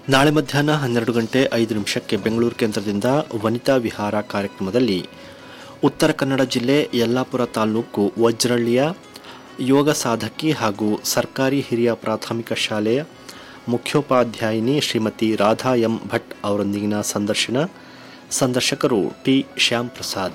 ನಾಳೆ ಮಧ್ಯಾಹ್ನ ಹನ್ನೆರಡು ಗಂಟೆ ಐದು ನಿಮಿಷಕ್ಕೆ ಬೆಂಗಳೂರು ಕೇಂದ್ರದಿಂದ ವನಿತಾ ವಿಹಾರ ಕಾರ್ಯಕ್ರಮದಲ್ಲಿ ಉತ್ತರ ಕನ್ನಡ ಜಿಲ್ಲೆ ಯಲ್ಲಾಪುರ ತಾಲೂಕು ವಜ್ರಳ್ಳಿಯ ಯೋಗ ಸಾಧಕಿ ಹಾಗೂ ಸರ್ಕಾರಿ ಹಿರಿಯ ಪ್ರಾಥಮಿಕ ಶಾಲೆಯ ಮುಖ್ಯೋಪಾಧ್ಯಾಯಿನಿ ಶ್ರೀಮತಿ ರಾಧಾ ಎಂ ಭಟ್ ಅವರೊಂದಿಗಿನ ಸಂದರ್ಶನ ಸಂದರ್ಶಕರು ಟಿ ಶ್ಯಾಮ್ ಪ್ರಸಾದ್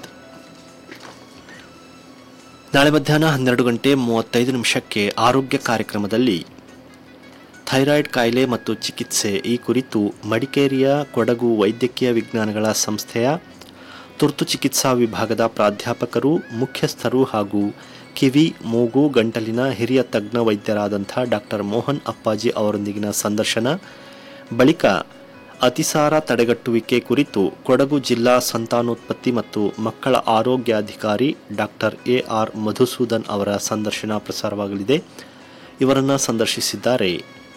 ನಾಳೆ ಮಧ್ಯಾಹ್ನ ಹನ್ನೆರಡು ಗಂಟೆ ಮೂವತ್ತೈದು ನಿಮಿಷಕ್ಕೆ ಆರೋಗ್ಯ ಕಾರ್ಯಕ್ರಮದಲ್ಲಿ ಥೈರಾಯ್ಡ್ ಕಾಯಿಲೆ ಮತ್ತು ಚಿಕಿತ್ಸೆ ಈ ಕುರಿತು ಮಡಿಕೇರಿಯ ಕೊಡಗು ವೈದ್ಯಕೀಯ ವಿಜ್ಞಾನಗಳ ಸಂಸ್ಥೆಯ ತುರ್ತು ಚಿಕಿತ್ಸಾ ವಿಭಾಗದ ಪ್ರಾಧ್ಯಾಪಕರು ಮುಖ್ಯಸ್ಥರು ಹಾಗೂ ಕಿವಿ ಮೂಗು ಗಂಟಲಿನ ಹಿರಿಯ ತಜ್ಞ ವೈದ್ಯರಾದಂಥ ಡಾಕ್ಟರ್ ಮೋಹನ್ ಅಪ್ಪಾಜಿ ಅವರೊಂದಿಗಿನ ಸಂದರ್ಶನ ಬಳಿಕ ಅತಿಸಾರ ತಡೆಗಟ್ಟುವಿಕೆ ಕುರಿತು ಕೊಡಗು ಜಿಲ್ಲಾ ಸಂತಾನೋತ್ಪತ್ತಿ ಮತ್ತು ಮಕ್ಕಳ ಆರೋಗ್ಯಾಧಿಕಾರಿ ಡಾಕ್ಟರ್ ಎ ಆರ್ ಮಧುಸೂದನ್ ಅವರ ಸಂದರ್ಶನ ಪ್ರಸಾರವಾಗಲಿದೆ ಇವರನ್ನು ಸಂದರ್ಶಿಸಿದ್ದಾರೆ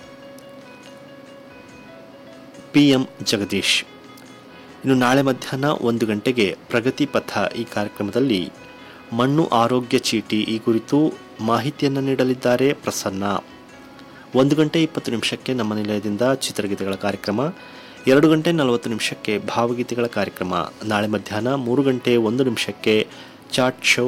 ಪಿ ಎಂ ಜಗದೀಶ್ ಇನ್ನು ನಾಳೆ ಮಧ್ಯಾಹ್ನ ಒಂದು ಗಂಟೆಗೆ ಪ್ರಗತಿ ಪಥ ಈ ಕಾರ್ಯಕ್ರಮದಲ್ಲಿ ಮಣ್ಣು ಆರೋಗ್ಯ ಚೀಟಿ ಈ ಕುರಿತು ಮಾಹಿತಿಯನ್ನು ನೀಡಲಿದ್ದಾರೆ ಪ್ರಸನ್ನ ಒಂದು ಗಂಟೆ ಇಪ್ಪತ್ತು ನಿಮಿಷಕ್ಕೆ ನಮ್ಮ ನಿಲಯದಿಂದ ಚಿತ್ರಗೀತೆಗಳ ಕಾರ್ಯಕ್ರಮ ಎರಡು ಗಂಟೆ ನಲವತ್ತು ನಿಮಿಷಕ್ಕೆ ಭಾವಗೀತೆಗಳ ಕಾರ್ಯಕ್ರಮ ನಾಳೆ ಮಧ್ಯಾಹ್ನ ಮೂರು ಗಂಟೆ ಒಂದು ನಿಮಿಷಕ್ಕೆ ಚಾಟ್ ಶೋ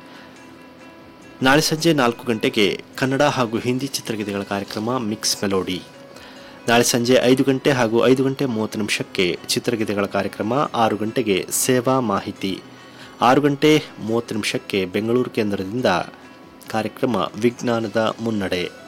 ನಾಳೆ ಸಂಜೆ ನಾಲ್ಕು ಗಂಟೆಗೆ ಕನ್ನಡ ಹಾಗೂ ಹಿಂದಿ ಚಿತ್ರಗೀತೆಗಳ ಕಾರ್ಯಕ್ರಮ ಮಿಕ್ಸ್ ಮೆಲೋಡಿ ನಾಳೆ ಸಂಜೆ ಐದು ಗಂಟೆ ಹಾಗೂ ಐದು ಗಂಟೆ ಮೂವತ್ತು ನಿಮಿಷಕ್ಕೆ ಚಿತ್ರಗೀತೆಗಳ ಕಾರ್ಯಕ್ರಮ ಆರು ಗಂಟೆಗೆ ಸೇವಾ ಮಾಹಿತಿ ಆರು ಗಂಟೆ ಮೂವತ್ತು ನಿಮಿಷಕ್ಕೆ ಬೆಂಗಳೂರು ಕೇಂದ್ರದಿಂದ ಕಾರ್ಯಕ್ರಮ ವಿಜ್ಞಾನದ ಮುನ್ನಡೆ